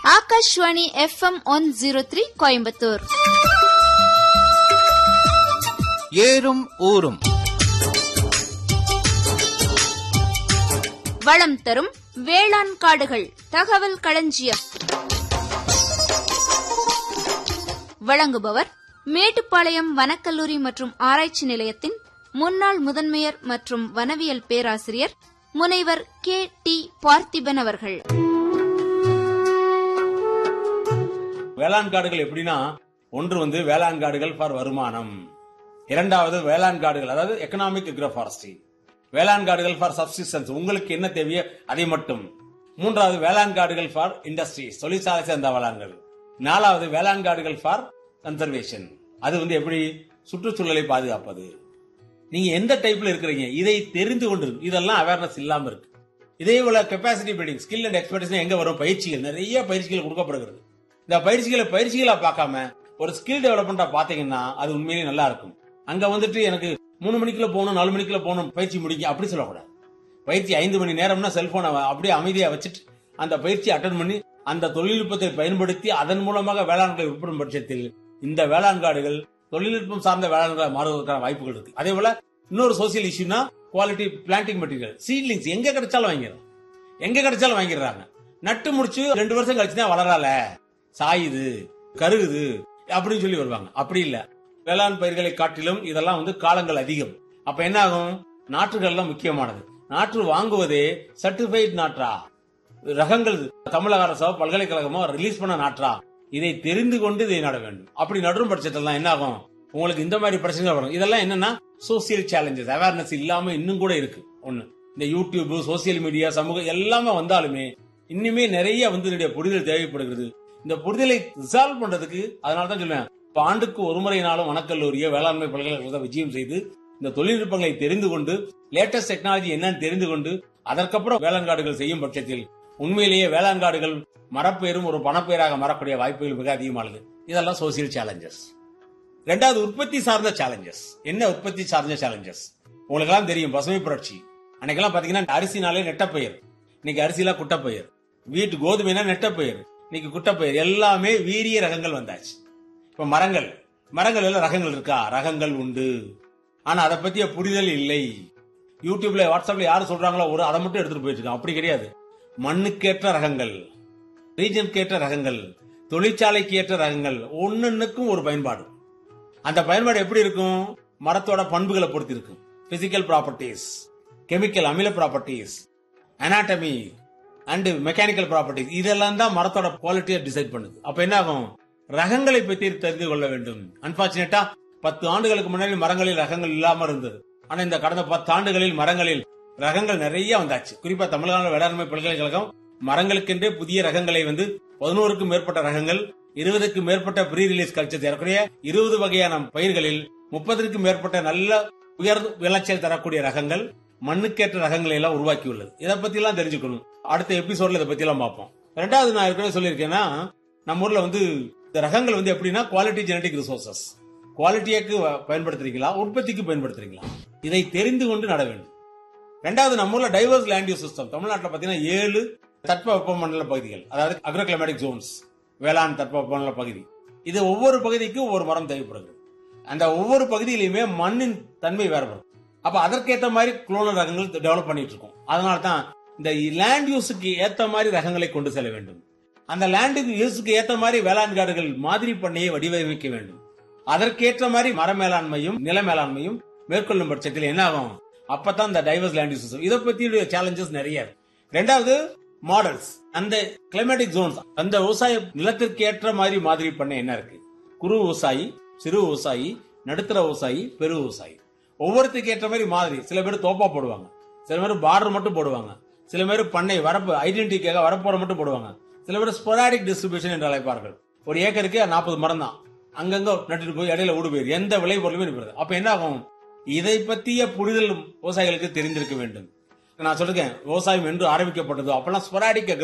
Akashvani FM one zero three Coimbatore ஏறும் ஊரும் வளம் தரும் வேளாண் காடுகள் தகவல் களஞ்சியம் வழங்குபவர் மேட்டுப்பாளையம் வனக்கல்லூரி மற்றும் ஆராய்ச்சி நிலையத்தின் முன்னாள் முதன்மையர் மற்றும் வனவியல் பேராசிரியர் முனைவர் கே டி பார்த்திபன் அவர்கள் வேளாண் காடுகள் எப்படின்னா ஒன்று வந்து வேளாண் காடுகள் ஃபார் வருமானம் இரண்டாவது வேளாண் காடுகள் அதாவது எக்கனாமிக் ஃபாரஸ்ட்ரி வேளாண் காடுகள் ஃபார் சப்சிஸ்டன்ஸ் உங்களுக்கு என்ன தேவையோ அதை மட்டும் மூன்றாவது வேளாண் காடுகள் ஃபார் இண்டஸ்ட்ரீஸ் தொழிற்சாலை சேர்ந்த வேளாண்கள் நாலாவது வேளாண் காடுகள் ஃபார் கன்சர்வேஷன் அது வந்து எப்படி சுற்றுச்சூழலை பாதுகாப்பது நீங்க எந்த டைப்ல இருக்கிறீங்க இதை தெரிந்து கொண்டு இதெல்லாம் அவேர்னஸ் இல்லாம இருக்கு இதே போல capacity building skill and expertise எங்க வரும் பயிற்சிகள் நிறைய பயிற்சிகள் கொடுக்கப்படுகிறது இந்த பயிற்சிகளை பயிற்சிகளா பார்க்காம ஒரு ஸ்கில் டெவலப்மெண்டா பாத்தீங்கன்னா அது உண்மையிலேயே நல்லா இருக்கும் அங்க வந்துட்டு எனக்கு மூணு மணிக்குள்ள போகணும் நாலு மணிக்குள்ள போகணும் பயிற்சி முடிக்க அப்படி சொல்லக்கூடாது பயிற்சி ஐந்து மணி நேரம்னா செல்போனை அப்படியே அமைதியா வச்சுட்டு அந்த பயிற்சி அட்டன் பண்ணி அந்த தொழில்நுட்பத்தை பயன்படுத்தி அதன் மூலமாக வேளாண்களை உட்படும் பட்சத்தில் இந்த வேளாண் காடுகள் தொழில்நுட்பம் சார்ந்த வேளாண்களை மாறுவதற்கான வாய்ப்புகள் இருக்கு அதே போல இன்னொரு சோசியல் இஷ்யூனா குவாலிட்டி பிளான்டிங் மெட்டீரியல் சீட்லிங்ஸ் எங்க கிடைச்சாலும் வாங்கிடுறோம் எங்க கிடைச்சாலும் வாங்கிடுறாங்க நட்டு முடிச்சு ரெண்டு வருஷம் கழிச்சு தான் வளரால சாயுது கருகுது அப்படின்னு சொல்லி வருவாங்க அப்படி இல்ல வேளாண் பயிர்களை காட்டிலும் இதெல்லாம் வந்து காலங்கள் அதிகம் அப்ப என்ன ஆகும் நாற்றுகள் எல்லாம் முக்கியமானது நாற்று வாங்குவதே சர்டிபைட் நாற்றா ரகங்கள் தமிழக அரசோ பல்கலைக்கழகமோ ரிலீஸ் பண்ண நாற்றா இதை தெரிந்து கொண்டு இதை நட வேண்டும் அப்படி நடும் பட்சத்தில் என்ன ஆகும் உங்களுக்கு இந்த மாதிரி பிரச்சனைகள் வரும் இதெல்லாம் என்னன்னா சோசியல் சேலஞ்சஸ் அவேர்னஸ் இல்லாம இன்னும் கூட இருக்கு ஒண்ணு இந்த யூடியூப் சோசியல் மீடியா சமூகம் எல்லாமே வந்தாலுமே இன்னுமே நிறைய வந்து இதனுடைய புரிதல் தேவைப்படுகிறது இந்த புரிதலை ரிசால்வ் பண்றதுக்கு அதனால தான் சொல்லுவேன் இப்ப ஆண்டுக்கு ஒரு முறையினாலும் வனக்கல்லூரிய வேளாண்மை பல்கலைக்கழகத்தை விஜயம் செய்து இந்த தொழில்நுட்பங்களை தெரிந்து கொண்டு லேட்டஸ்ட் டெக்னாலஜி என்னன்னு தெரிந்து கொண்டு அதற்கப்புறம் வேளாண் காடுகள் செய்யும் பட்சத்தில் உண்மையிலேயே வேளாண் காடுகள் மரப்பெயரும் ஒரு பணப்பெயராக மாறக்கூடிய வாய்ப்புகள் மிக அதிகமானது இதெல்லாம் சோசியல் சேலஞ்சஸ் ரெண்டாவது உற்பத்தி சார்ந்த சேலஞ்சஸ் என்ன உற்பத்தி சார்ந்த சேலஞ்சஸ் உங்களுக்கு எல்லாம் தெரியும் பசுமை புரட்சி அன்னைக்கெல்லாம் பாத்தீங்கன்னா அரிசினாலே நெட்டப்பயிர் இன்னைக்கு அரிசிலாம் குட்டப்பயிர் வீட்டு கோதுமைனா நெட்டப்பயிர் இன்னைக்கு குட்டப்பயிர் எல்லாமே வீரிய ரகங்கள் வந்தாச்சு இப்ப மரங்கள் மரங்கள் எல்லாம் ரகங்கள் இருக்கா ரகங்கள் உண்டு ஆனா அதை பத்திய புரிதல் இல்லை யூடியூப்ல வாட்ஸ்அப்ல யாரு சொல்றாங்களோ ஒரு அதை மட்டும் எடுத்துட்டு போயிட்டு இருக்கான் அப்படி கிடையாது மண்ணுக்கேற்ற ரகங்கள் ரீஜனுக்கேற்ற ரகங்கள் தொழிற்சாலைக்கு ஏற்ற ரகங்கள் ஒன்னொன்னுக்கும் ஒரு பயன்பாடு அந்த பயன்பாடு எப்படி இருக்கும் மரத்தோட பண்புகளை பொறுத்து இருக்கும் பிசிக்கல் ப்ராப்பர்ட்டிஸ் கெமிக்கல் அமில properties anatomy and mechanical properties இதெல்லாம் தான் மரத்தோட குவாலிட்டியை டிசைட் பண்ணுது அப்ப என்ன ஆகும் ரகங்களை பற்றி தெரிந்து கொள்ள வேண்டும் அன்பார்ச்சுனேட்டா பத்து ஆண்டுகளுக்கு முன்னாடி மரங்களில் ரகங்கள் இல்லாம இருந்தது ஆனா இந்த கடந்த பத்து ஆண்டுகளில் மரங்களில் ரகங்கள் நிறைய வந்தாச்சு குறிப்பா தமிழ்நாடு வேளாண்மை பல்கலைக்கழகம் மரங்களுக்கென்றே புதிய ரகங்களை வந்து பதினோருக்கும் மேற்பட்ட ரகங்கள் இருபதுக்கும் மேற்பட்ட ப்ரீ ரிலீஸ் கல்ச்சர் ஏறக்குறைய இருபது வகையான பயிர்களில் முப்பதற்கும் மேற்பட்ட நல்ல உயர் விளைச்சல் தரக்கூடிய ரகங்கள் மண்ணுக்கேற்ற ரகங்களை எல்லாம் உருவாக்கியுள்ளது இதை பத்தி எல்லாம் தெரிஞ்சுக்கணும் அடுத்த எபிசோட்ல இதை பத்தி எல்லாம் பார்ப்போம் ரெண்டாவது நான் ஏற்கனவே சொல்லியிருக்கேன்னா நம்ம ஊர்ல வந்து இந்த ரகங்கள் வந்து எப்படின்னா குவாலிட்டி ஜெனடிக் ரிசோர்சஸ் குவாலிட்டியாக்கு பயன்படுத்துறீங்களா உற்பத்திக்கு பயன்படுத்துறீங்களா இதை தெரிந்து கொண்டு நட வேண்டும் ரெண்டாவது நம்ம ஊர்ல டைவர்ஸ் லேண்ட் யூஸ் சிஸ்டம் தமிழ்நாட்டில் பாத்தீங்கன்னா ஏழு தட்ப மண்டல பகுதிகள் அதாவது அக்ரோ கிளைமேட்டிக் ஜோன்ஸ் வேளாண் தட்ப மண்டல பகுதி இது ஒவ்வொரு பகுதிக்கும் ஒவ்வொரு மரம் தேவைப்படுகிறது அந்த ஒவ்வொரு பகுதியிலுமே மண்ணின் தன்மை வேறுபடும் அப்ப அதற்கேற்ற மாதிரி குளோனல் ரகங்கள் டெவலப் பண்ணிட்டு இருக்கோம் அதனால தான் இந்த லேண்ட் யூஸுக்கு ஏத்த மாதிரி ரகங்களை கொண்டு செல்ல வேண்டும் அந்த லேண்ட் யூஸுக்கு ஏத்த மாதிரி வேளாண் காடுகள் மாதிரி பண்ணையை வடிவமைக்க வேண்டும் அதற்கேற்ற மாதிரி மர மேலாண்மையும் நில மேலாண்மையும் மேற்கொள்ளும் பட்சத்தில் என்ன ஆகும் அப்பதான் இந்த டைவர்ஸ் லேண்ட் யூஸ் இதை பத்தி சேலஞ்சஸ் நிறைய இருக்கு ரெண்டாவது மாடல்ஸ் அந்த கிளைமேட்டிக் ஜோன்ஸ் அந்த விவசாய நிலத்திற்கு ஏற்ற மாதிரி மாதிரி பண்ண என்ன இருக்கு குறு விவசாயி சிறு விவசாயி நடுத்தர விவசாயி பெரு விவசாயி ஒவ்வொருத்துக்கு ஏற்ற மாதிரி மாதிரி சில பேர் தோப்பா போடுவாங்க சில பேர் பார்டர் மட்டும் போடுவாங்க சில பேர் பண்ணை வரப்பு ஐடென்டிட்டிக்காக வரப்போற மட்டும் போடுவாங்க சில பேர் ஸ்பொராடிக் டிஸ்ட்ரிபியூஷன் என்று அழைப்பார்கள் ஒரு ஏக்கருக்கு நாற்பது மரம் தான் அங்கங்க நட்டுட்டு போய் இடையில ஓடு போயிரு எந்த விளை பொருளுமே இருக்கிறது அப்ப என்ன ஆகும் இதை பற்றிய புரிதல் விவசாயிகளுக்கு தெரிந்திருக்க வேண்டும் நான் சொல்லிருக்கேன் விவசாயம் என்று ஆரம்பிக்கப்பட்டதோ அப்பெல்லாம் ஸ்பொராடிக்